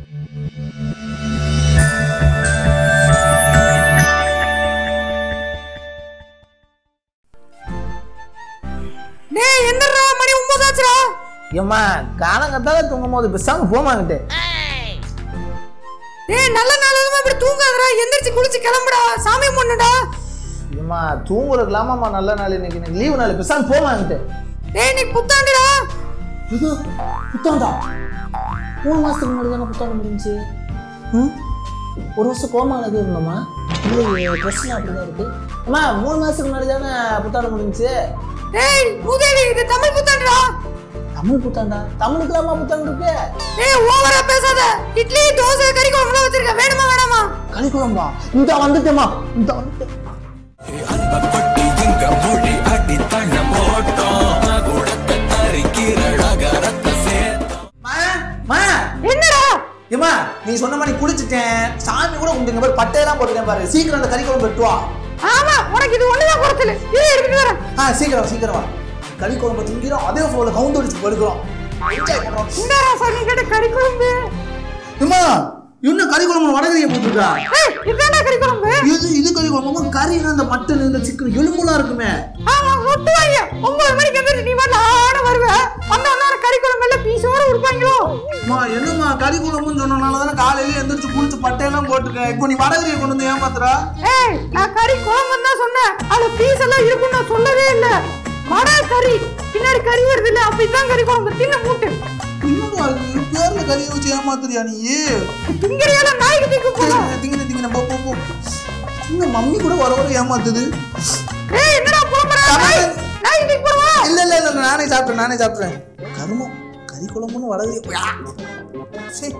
டேய் எந்திரா மணி ஒன்பது ஆச்சுடா ஏம்மா காலங்கத்தால தூங்கும் போது பெசாம போமாங்கிட்டு டேய் நல்ல நாளும் இப்படி தூங்காதடா எந்திரிச்சு குளிச்சு கிளம்புடா சாமி முன்னுடா ஏம்மா தூங்குறதுக்கு இல்லாமம்மா நல்ல நாள் இன்னைக்கு எனக்கு லீவு நாள் பெசாம போமாங்கிட்டு டேய் நீ புத்தாண்டுடா இது புத்தாண்டா மூணு மாசத்துக்கு முன்னாடி தானே புத்தாண்டு முடிஞ்சுச்சு ம் ஒரு வருஷம் கோமானது இருந்தோமா இல்லை ட்ரெஸ்லாம் அப்படிதான் இருக்கு அம்மா மூணு மாசத்துக்கு முன்னாடி தானே புத்தாண்டு முடிஞ்சுச்சு டேய் மூதேவி இது தமிழ் புத்தாண்டுடா தமிழ் புத்தாண்டா தமிழுக்கு இல்லாம புத்தாண்டு இருக்கு டேய் ஓவரா பேசாத இட்லி தோசை கறி குழம்புலாம் வச்சிருக்க வேணுமா வேணாமா கலிக்குழம்பா இந்த வந்துட்டேம்மா இந்த வந்துட்டேன் அன்பப்பட்டி எங்க மொழி அடித்தன போட்டோம் குடத்தை தரிக்கிறழக ரத்த சேர்த்தோம் மா என்னடா ஏம்மா நீ சொன்ன மாதிரி குளிச்சுட்டேன் சாமி கூட உங்க மாதிரி பட்டையெல்லாம் போட்டுட்டேன் பாரு சீக்கிரம் அந்த கறிக்குழம்பு வெட்டுவா ஆமா உனக்கு இது ஒண்ணுதான் குறைச்சல் இது எடுத்துட்டு வரேன் ஆ சீக்கிரம் சீக்கிரம் வா கறிக்குழம்பு திங்கிறோம் அதே ஃபோனில் கவுண்ட் அடிச்சு படுக்கிறோம் என்ஜாய் பண்ணுறோம் இந்த சாமி கேட்ட கறி குழம்பு ஏம்மா இன்னும் கறிக்குழம்பு வடகரியை போட்டுருக்கா ஏய் இதுதான்டா கறி குழம்பு இது இது கறிக்குழம்பு கறினா இந்த மட்டன் இந்த சிக்கன் எலும்புலாம் இருக்குமே ஆமா ஒட்டுவாங்க ஒன்பது மணிக்கு எந்திரிச்சு நீ வரல ஆட வருவ அந்த அண்ணா கறி குழம்பு எல்லாம் பீஸோட கொடுப்பாங்களோ அம்மா என்னம்மா கறிக்குழம்புன்னு சொன்னனால தானே காலையில எந்திரிச்சு குளிச்சு பட்டையெல்லாம் போட்டிருக்கேன் இப்போ நீ வடகரியை கொண்டு வந்து ஏமாத்துறா ஏய் நான் கறி குழம்பு தான் சொன்னேன் அதுல பீஸ் எல்லாம் இருக்குன்னு நான் சொல்லவே இல்ல வடை கறி பின்னாடி கறி வருது இல்ல அப்படிதான் கறி குழம்பு தின்ன மூட்டு இன்னும் அது பேர்ல கறியை வச்சு ஏமாத்துறியா நீ திங்கறியால நாய்க்கு திக்கு போடும் திங்கின திங்கின போ போ போ இந்த மம்மி கூட வர வர ஏமாத்துது ஏய் என்னடா புலம்புற நாய் நாய்க்கு திக்கு போடுவா இல்ல இல்ல இல்ல நானே சாப்பிட்டேன் நானே சாப்பிட்டேன் கருமம் கறி குழம்புன்னு வடகரி சரி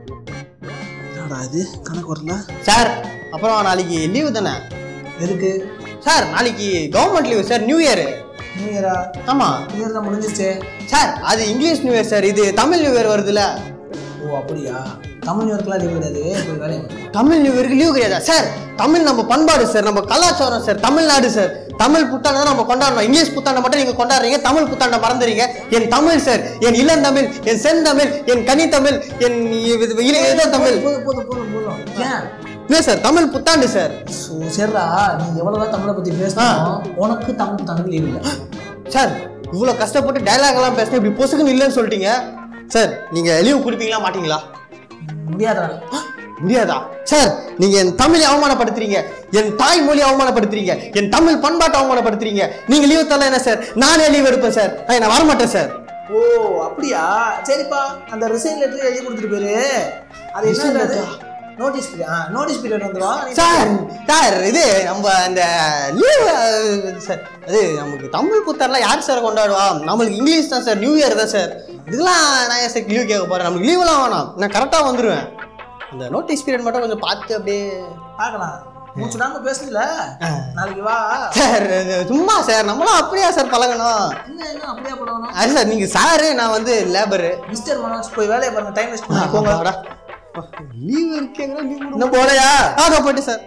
என்னடா இது கணக்கு வரல சார் அப்புறம் நாளைக்கு லீவு தானே எதுக்கு சார் நாளைக்கு government leave sir new year new இயரா ஆமாம் நியூ இயர் தான் முடிஞ்சிருச்சே சார் அது இங்கிலீஷ் நியூ இயர் சார் இது தமிழ் நியூ இயர் வருதுல்ல ஓ அப்படியா தமிழ் நியூ இயர்க்குலாம் லீவ் கிடையாது போய் வேலையை பாரு. தமிழ் நியூ இயருக்கு லீவு கிடையாதா சார் தமிழ் நம்ம பண்பாடு சார் நம்ம கலாச்சாரம் சார் தமிழ்நாடு சார் தமிழ் புத்தாண்டை தான் நம்ம கொண்டாடணும் இங்கிலீஷ் புத்தாண்டை மட்டும் நீங்க கொண்டாடுறீங்க தமிழ் புத்தாண்டை மறந்துறீங்க என் தமிழ் சார் என் இளந்தமிழ் என் செந்தமிழ் என் கனித்தமிழ் என் இது- இள- ஏதோ தமிழ் போதும் போதும் போதும் போதும் ஏன் இல்லை சார் தமிழ் புத்தாண்டு சார் ஸோ சரிடா நீ எவ்வளோதான் தமிழை பற்றி பேசணும் உனக்கு தமிழ் தமிழ் லீவ் இல்லை சார் இவ்வளோ கஷ்டப்பட்டு டயலாக் எல்லாம் பேசினா இப்படி பொசுக்குன்னு இல்லைன்னு சொல்லிட்டீங்க சார் நீங்க லீவு கொடுப்பீங்களா மாட்டீங்களா முடியாதா முடியாதா சார் நீங்க என் தமிழை அவமானப்படுத்துறீங்க என் தாய்மொழி அவமானப்படுத்துறீங்க என் தமிழ் பண்பாட்டை அவமானப்படுத்துறீங்க நீங்க லீவ் தரல என்ன சார் நானே லீவ் எடுப்பேன் சார் ஐய், நான் வரமாட்டேன் சார் ஓ அப்படியா சரிப்பா அந்த ரிசைன் லெட்டர் எழுதி கொடுத்துட்டு போயிரு அது Resign என்ன letter? நோட்டீஸ் பீரியட் ஆ நோட்டீஸ் பீரியட் வந்துடும் சார் சார் இது நம்ம அந்த லீவ் சார் அது நமக்கு தமிழ் புத்தாரெலாம் யார் சார் கொண்டாடுவா நம்மளுக்கு இங்கிலீஷ் தான் சார் நியூ இயர் தான் சார் இதெல்லாம் நான் ஏன் சார் லீவ் கேட்க போறேன் நம்மளுக்கு லீவ்லாம் வேணாம் நான் கரெக்டாக வந்துடுவேன் அந்த நோட்டீஸ் பீரியட் மட்டும் கொஞ்சம் பார்த்து அப்படியே பார்க்கலாம் மூச்சுடாம பேசல நாளைக்கு வா சார் இது சும்மா சார் நம்மளாம் அப்படியா சார் பழகணும் என்ன என்ன அப்படியே போடணும் அது சார் நீங்கள் சாரு நான் வந்து லேபரு மிஸ்டர் மனோஜ் போய் வேலையை பாருங்க டைம் வேஸ்ட் பண்ணி போங்க லீவ் இருக்கேங்கிற லீவ் இன்னும் போலையா ஆக போயிட்டு சார்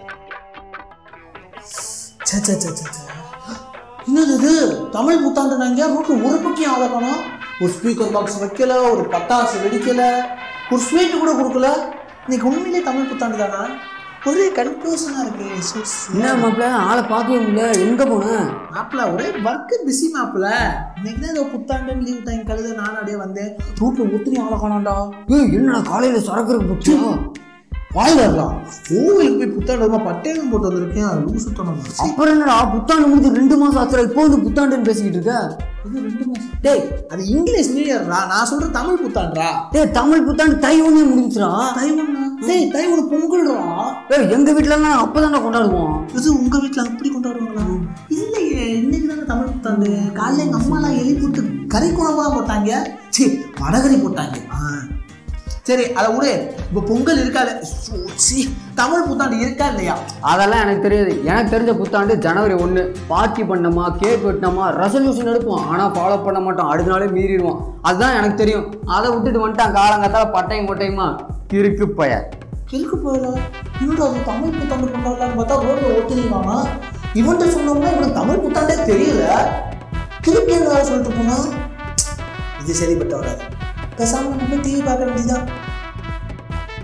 சே சே சே சே சே. என்னது இது தமிழ் புத்தாண்டு நாங்க ரூட்டு ஒரு பக்கம் ஆள காணோம் ஒரு ஸ்பீக்கர் பாக்ஸ் வைக்கல ஒரு பட்டாசு வெடிக்கல ஒரு ஸ்வீட் கூட கொடுக்கல இன்னைக்கு உண்மையிலே தமிழ் புத்தாண்டு தானா ஒரே கன்ஃபியூஷனா இருக்கு So sad. என்ன மாப்பிள்ள ஆளை பார்க்கவே முடியல எங்க போன மாப்பிள்ள ஒரே ஒர்க்கு பிஸி மாப்பிள்ள இன்னைக்கு தான் ஏதோ புத்தாண்டு லீவ் டைம் கழுத நானும் அப்படியே வந்தேன் ரூட்ல ஒத்துரி ஆள காணோம்டா ஏய் என்னடா காலையில சரக்கு போச்சியா வாயிலாம் கோவிலுக்கு போய் புத்தாண்டு வருமா பட்டேலும் போட்டு வந்திருக்கேன் லூசு தனம் அப்புறம் என்னடா புத்தாண்டு முடிஞ்சு ரெண்டு மாசம் ஆச்சுடா இப்போ வந்து புத்தாண்டுன்னு பேசிக்கிட்டு இருக்க இது ரெண்டு மாசம் டேய் அது இங்கிலீஷ் நியூ இயர்ரா நான் சொல்றது தமிழ் புத்தாண்டுடா டேய் தமிழ் புத்தாண்டு தை ஒன்றே முடிஞ்சுடா தைவண்ணா டேய் தைவன பொங்கல்ரா ஏய் எங்க வீட்ல எல்லாம் அப்பதானே கொண்டாடுவோம் இது உங்க வீட்ல அப்படி கொண்டாடுவாங்களா இல்லையே இன்னைக்கு தானே தமிழ் புத்தாண்டு காலைல எங்க அம்மாலாம் எலி போட்டு கறி குழம்பு தான் போட்டாங்க சரி வடகறி போட்டாங்க ஆ சரி அதை விடு இப்போ பொங்கல் இருக்காது சோ, சீ, தமிழ் புத்தாண்டு இருக்கா இல்லையா அதெல்லாம் எனக்கு தெரியாது எனக்கு தெரிஞ்ச புத்தாண்டு ஜனவரி ஒன்று பார்ட்டி பண்ணோமா கேக் வெட்டினோமா ரெசல்யூஷன் எடுப்போம் ஆனால் ஃபாலோ பண்ண மாட்டோம் அடுத்த நாளே மீறிடுவோம் அதுதான் எனக்கு தெரியும் அதை விட்டுட்டு வந்துட்டான் காலங்காத்தால பட்டையும் கொட்டையுமா கிறுக்கு பய கிறுக்கு போயில என்னடா அது தமிழ் புத்தாண்டு கொண்டாடலாம்னு பார்த்தா ரோட்ல ஓட்டுனீங்கன்னா இவன்ட்ட சொன்னோம்னா இவனுக்கு தமிழ் புத்தாண்டே தெரியல கிறுக்கு என்ன சொல்லிட்டு போனா இது சரிப்பட்ட வராது பேசாம நம்ம டிவி பார்க்க வேண்டியதான்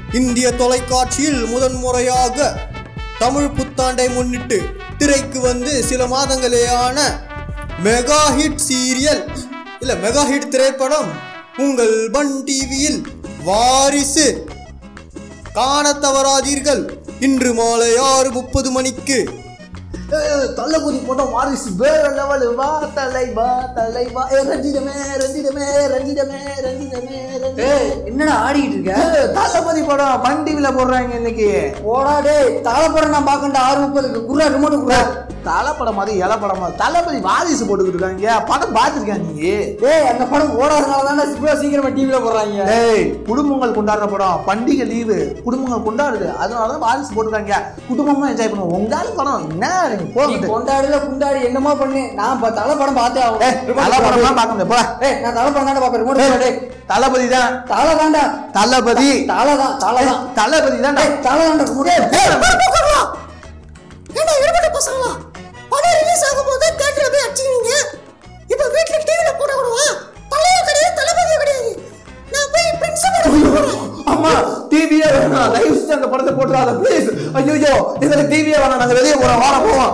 இந்திய தொலைக்காட்சியில் முதன்முறையாக தமிழ் புத்தாண்டை முன்னிட்டு திரைக்கு வந்து சில மாதங்களேயான மெகா ஹிட் சீரியல் இல்ல மெகா ஹிட் திரைப்படம் உங்கள் பன் டிவியில் வாரிசு காணத் தவறாதீர்கள் இன்று மாலை ஆறு முப்பது மணிக்கு தள்ளக்குதி போட்ட வாரிசு வேற லெவல் வா தலை வா தலை வா ஏ ரஞ்சிதமே ரஞ்சிதமே ரஞ்சிதமே ரஞ்சிதமே ரஞ்சிதமே ஏய் என்னடா ஆடிக்கிட்டு இருக்க ஏய், தளபதி படம் பன் டிவில போடுறாங்க இன்னைக்கு போடா டேய் தாளப்படம் நான் பார்க்கண்டா ஆறு முப்பதுக்கு குர்ரா ரிமோட் குர்ரா தலை படம் மாதிரி இலை படம் மாதிரி தளபதி வாரிசு போட்டுக்கிட்டு இருக்காங்க படம் பார்த்துருக்காங்க நீ டேய் அந்த படம் ஓடாதனால தானே இவ்வளோ சீக்கிரமா டிவில போடுறாங்க ஏய் குடும்பங்கள் கொண்டாடுற படம் பண்டிகை லீவு குடும்பங்கள் கொண்டாடுது அதனால தான் வாரிசு போட்டுருக்காங்க குடும்பமா என்ஜாய் பண்ணுவோம் உங்களால படம் என்ன நீங்க நீ போகிட்டு கொண்டாடுல குண்டாடி என்னமோ பண்ணு நான் ப- தலை படம் பார்த்தே ஆகும் ஏய் தலை படம்லாம் பார்க்க முடியாது போடா ஏய் நான் தலை படம் தானே பார்ப்பேன் ரிமோட் குர்ரா, டேய் தளபதி தான் தலை தான்டா தளபதி தலை தான் தலை தான் தளபதி தான் டேய் தலை தான்டா ரிமோட் ஏன்னா எடுபட்ட பசங்களா படம் ரிலீஸ் ஆகும் போது தேட்டர்ல போய் அடிச்சுக்கிறீங்க இப்ப வீட்டுல டிவில போட விடுவா தலையும் கிடையாது தளபதியும் கிடையாது நான் போய் பிரின்சிபல் அம்மா டிவியே வேணாம் தயவு செஞ்சு அந்த படத்தை போட்டுறாத ப்ளீஸ் ஐயோ இதுல டிவியே வேணாம் நாங்க வெளியே போறோம் வார போவோம்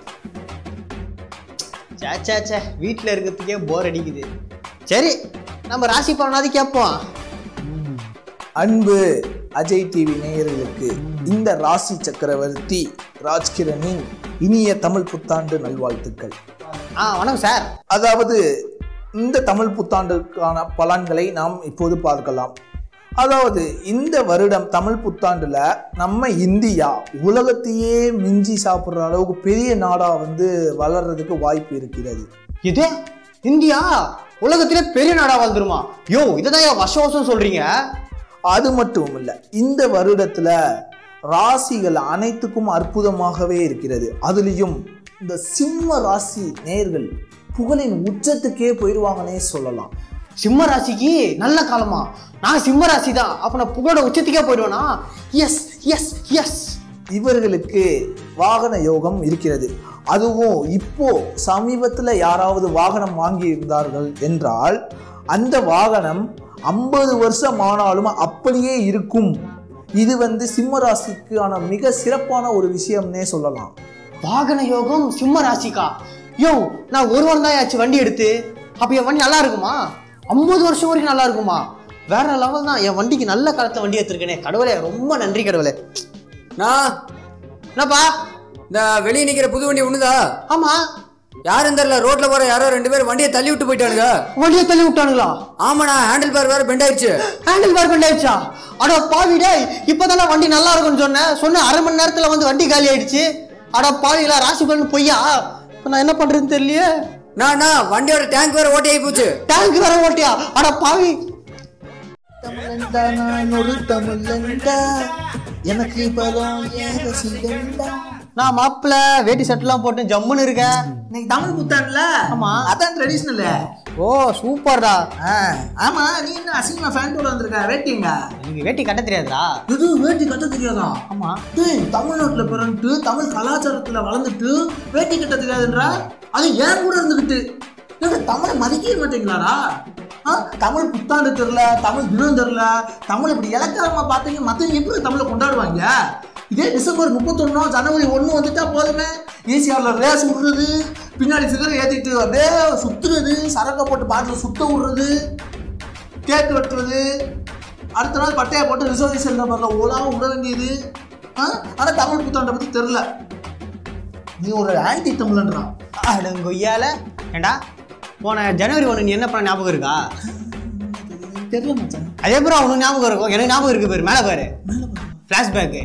சே சே சே வீட்டில் இருக்கிறதுக்கே போர் அடிக்குது சரி நம்ம ராசி பலனாவது கேட்போம் அன்பு அஜய் டிவி நேயர்களுக்கு இந்த ராசி சக்கரவர்த்தி ராஜ்கிரனின் இனிய தமிழ் புத்தாண்டு நல்வாழ்த்துக்கள் ஆ வணக்கம் சார் அதாவது இந்த தமிழ் புத்தாண்டுக்கான பலன்களை நாம் இப்போது பார்க்கலாம் அதாவது இந்த வருடம் தமிழ் புத்தாண்டுல நம்ம இந்தியா உலகத்தையே மிஞ்சி சாப்பிட்ற அளவுக்கு பெரிய நாடா வந்து வளர்றதுக்கு வாய்ப்பு இருக்கிறது இது இந்தியா உலகத்திலே பெரிய நாடா வாழ்ந்துருமா யோ இதை தான் வருஷம் வருஷம் சொல்றீங்க அது மட்டும் இல்ல இந்த வருடத்துல ராசிகள் அனைத்துக்கும் அற்புதமாகவே இருக்கிறது அதுலேயும் இந்த சிம்ம ராசி நேர்கள் புகழின் உச்சத்துக்கே போயிடுவாங்கன்னே சொல்லலாம் சிம்ம ராசிக்கு நல்ல காலமா நான் சிம்ம ராசி தான் அப்ப நான் புகழோட உச்சத்துக்கே போயிடுவேனா எஸ் எஸ் எஸ் இவர்களுக்கு வாகன யோகம் இருக்கிறது அதுவும் இப்போ சமீபத்தில் யாராவது வாகனம் வாங்கி இருந்தார்கள் என்றால் அந்த வாகனம் ஐம்பது வருஷம் ஆனாலும் அப்படியே இருக்கும் இது வந்து சிம்ம ராசிக்கான மிக சிறப்பான ஒரு விஷயம்னே சொல்லலாம் வாகன யோகம் சிம்ம ராசிக்கா யோ நான் ஒரு வாரம் தான் ஆச்சு வண்டி எடுத்து அப்ப என் வண்டி நல்லா இருக்குமா ஐம்பது வருஷம் வரைக்கும் நல்லா இருக்குமா வேற லெவல் தான் என் வண்டிக்கு நல்ல காலத்தை வண்டி எடுத்திருக்கேனே கடவுளே ரொம்ப நன்றி கடவுளே நான் என்னப்பா இந்த வெளியே நிக்கிற புது வண்டி ஒண்ணுதா ஆமா யாரும் தெரியல ரோட்ல போற யாரோ ரெண்டு பேரும் வண்டியை தள்ளி விட்டு போயிட்டானுங்க வண்டியை தள்ளி விட்டானுங்களா ஆமாண்ணா ஹேண்டில் பார் வேற பெண்ட் ஆயிடுச்சு ஹேண்டில் பார் பண்ணி ஆயிடுச்சா அட பாவி டேய் இப்பதானே வண்டி நல்லா இருக்கும்னு சொன்னேன் சொன்ன அரை மணி நேரத்துல வந்து வண்டி காலி ஆயிடுச்சு அட பாவிகளா ராசி பண்ணு பொய்யா இப்ப நான் என்ன பண்றதுன்னு தெரியலையே நான் வண்டியோட டேங்க் வேற ஓட்டி ஆகி போச்சு டேங்க் வேற ஓட்டியா அட பாவி தமிழன்டா நான் ஒரு தமிழன்டா எனக்கு பலம் ஏற சிங்கண்டா நான் மாப்பிள்ள வேட்டி சட்டெல்லாம் போட்டு ஜம்முன்னு இருக்கேன் இன்னைக்கு தமிழ் புத்தாண்டுல ஆமா. அதான் ட்ரெடிஷ்னல் ஓ சூப்பர்டா ஆமா நீ என்ன அசிங்கமா ஃபேண்டோட வந்திருக்க வேட்டிங்க எனக்கு வேட்டி கட்ட தெரியாதுடா இது வேட்டி கட்ட தெரியாதா ஆமா டேய் தமிழ்நாட்டுல பிறந்துட்டு தமிழ் கலாச்சாரத்துல வளர்ந்துட்டு வேட்டி கட்ட தெரியாதுன்றா அது ஏன் கூட இருந்துகிட்டு ஏங்க, தமிழை மதிக்கவே மாட்டீங்களாடா ஆ, தமிழ் புத்தாண்டு தெரியல தமிழ் தினம் தெரியல தமிழ் இப்படி இலக்காரமா பார்த்தீங்க மற்றவங்க எப்படி தமிழை கொண்டாடுவாங்க இதே டிசம்பர் முப்பத்தொன்னோ ஜனவரி ஒன்று வந்துட்டா போதுமே ஈசிஆரில் ரேஸ் விடுறது பின்னாடி ஃபிகர் ஏற்றிட்டு அப்படியே சுற்றுறது சரக்கை போட்டு பாட்டில் சுத்த விடுறது கேக் வெட்டுறது அடுத்த நாள் பட்டையை போட்டு ரிசர்வேஷன் நம்பரில் ஓலாவும் விட வேண்டியது ஆ ஆனால் தமிழ் புத்தாண்டை பற்றி தெரில நீ ஒரு ஆன்டி தமிழன்றான் அடங்கொய்யால ஏண்டா போன ஜனவரி ஒன்று நீ என்ன பண்ண ஞாபகம் இருக்கா தெரியல மச்சான் அதே அப்புறம் அவனுக்கு ஞாபகம் இருக்கும் எனக்கு ஞாபகம் இருக்கு பாரு மேலே பாரு flashback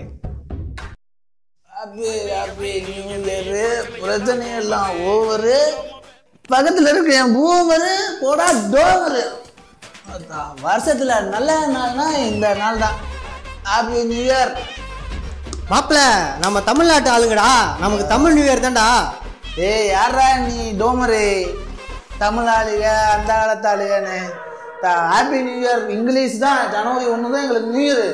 happy happy new year பிரச்சனை எல்லாம் ஓவரு பக்கத்தில் இருக்க என் பூமரு போடா டோமரு அதான், வருஷத்துல நல்ல நாள்னா இந்த நாள் தான் ஹாப்பி நியூ இயர் மாப்பிள்ள நம்ம தமிழ்நாட்டு ஆளுங்கடா நமக்கு தமிழ் நியூ இயர் தான்டா ஏய் யாரா நீ டோமரு தமிழ் ஆளுக அந்த காலத்து ஆளுகன்னு ஹாப்பி நியூ இயர் இங்கிலீஷ் தான் ஜனவரி ஒன்று தான் எங்களுக்கு new year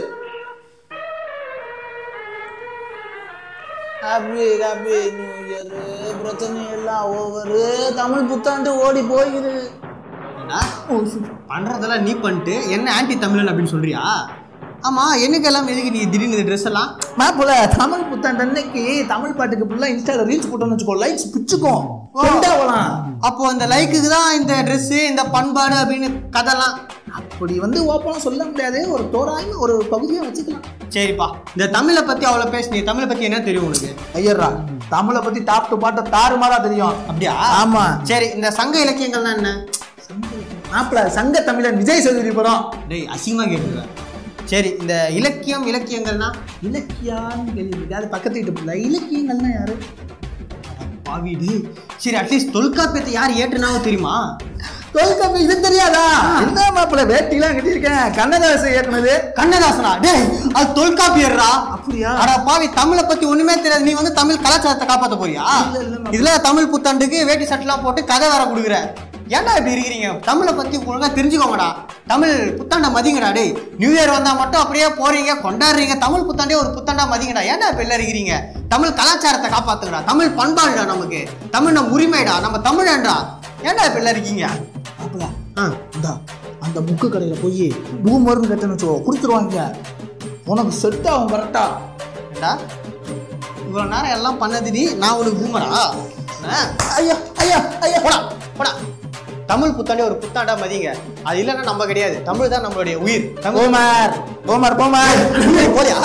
happy happy new year பிரச்சனை எல்லாம் ஓவரு தமிழ் புத்தாண்டு ஓடி போகிறது ஏண்டா, பண்றதெல்லாம் நீ பண்ணிட்டு என்ன ஆன்டி தமிழன் அப்படின்னு சொல்றியா ஆமா என்னைக்கெல்லாம் எதுக்கு நீ திடீர்னு ட்ரெஸ் எல்லாம் மாப்பிள்ள தமிழ் புத்தாண்டு அன்னைக்கு தமிழ் பாட்டுக்கு ஃபுல்லாக இன்ஸ்டால ரீல்ஸ் போட்டோம்னு வச்சுக்கோ லைக்ஸ் பிச்சுக்கும் கொண்டாவலாம் அப்போ அந்த லைக்குக்கு தான் இந்த Dress இந்த பண்பாடு அப்படின்னு கதைலாம் அப்படி வந்து ஓப்பனாக சொல்ல முடியாது ஒரு தோராயமா ஒரு பகுதியாக வச்சுக்கலாம் சரிப்பா இந்த தமிழை பத்தி அவ்வளோ பேசு நீ தமிழை பத்தி என்ன தெரியும் உனக்கு ஐயர்ரா தமிழை பத்தி டாப் டு பாட்ட தாறுமாறா தெரியும் அப்படியா ஆமா சரி இந்த சங்க இலக்கியங்கள்னா என்ன மாப்பிள்ள சங்க தமிழன் விஜய் சேதுபதி படம் டேய் அசிங்கமா கேட்டுருவேன் சரி இந்த இலக்கியம் இலக்கியங்கள்னா இலக்கியான்னு கேள்வி அது பக்கத்து வீட்டு பிள்ளை இலக்கியங்கள்னா யாரு பாவிடு சரி அட்லீஸ்ட் தொல்காப்பியத்தை யார் ஏற்றுனாவோ தெரியுமா தொல்காப்பி இது தெரியாதா என்ன மாப்பிள்ள வேட்டிலாம் கட்டியிருக்கேன் கண்ணதாசன் இயக்குனது கண்ணதாசனா டேய் அது தொல்காப்பியர்ரா அப்படியா? அட பாவி தமிழை பத்தி ஒண்ணுமே தெரியாது நீ வந்து தமிழ் கலாச்சாரத்தை காப்பாத்த போறியா இல்ல, இல்ல, மாப்பிள்ளை. இதுல தமிழ் புத்தாண்டுக்கு வேட்டி சட்டெல்லாம் போட்டு கதை வேற கொடுக்குற ஏன்டா இப்படி இருக்கிறீங்க தமிழை பத்தி ஒழுங்கா தெரிஞ்சுக்கோங்கடா தமிழ் புத்தாண்டை மதிங்கடா டேய் நியூ இயர் வந்தா மட்டும் அப்படியே போறீங்க கொண்டாடுறீங்க தமிழ் புத்தாண்டே ஒரு புத்தாண்டா மதிங்கடா ஏன்டா இப்ப எல்லாம் இருக்கிறீங்க தமிழ் கலாச்சாரத்தை காப்பாத்துங்கடா தமிழ் பண்பாடுடா நமக்கு தமிழ் நம்ம உரிமைடா நம்ம தமிழன்டா ஏன்டா இப்ப எல்லாம் இருக்கீங்க மாப்பிள்ள ஆ இந்தா அந்த புக்கு கடையில் போய் பூமர்னு கட்டணும் வச்சுக்கோ கொடுத்துருவாங்க உனக்கு செட் ஆகும் கரெக்டா ஏண்டா இவ்வளோ நேரம் எல்லாம் பண்ணது நீ நான் உனக்கு பூமரா ஆ? ஐயா ஐயா ஐயா போடா போடா தமிழ் புத்தாண்டே ஒரு புத்தாண்டா மதிங்க அது இல்லைன்னா நம்ம கிடையாது தமிழ் தான் நம்மளுடைய உயிர் தமிழ் பூமர் பூமர் பூமர் போலியா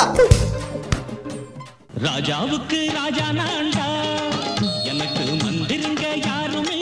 ராஜாவுக்கு ராஜா நான்டா எனக்கு மந்திருங்க யாருமே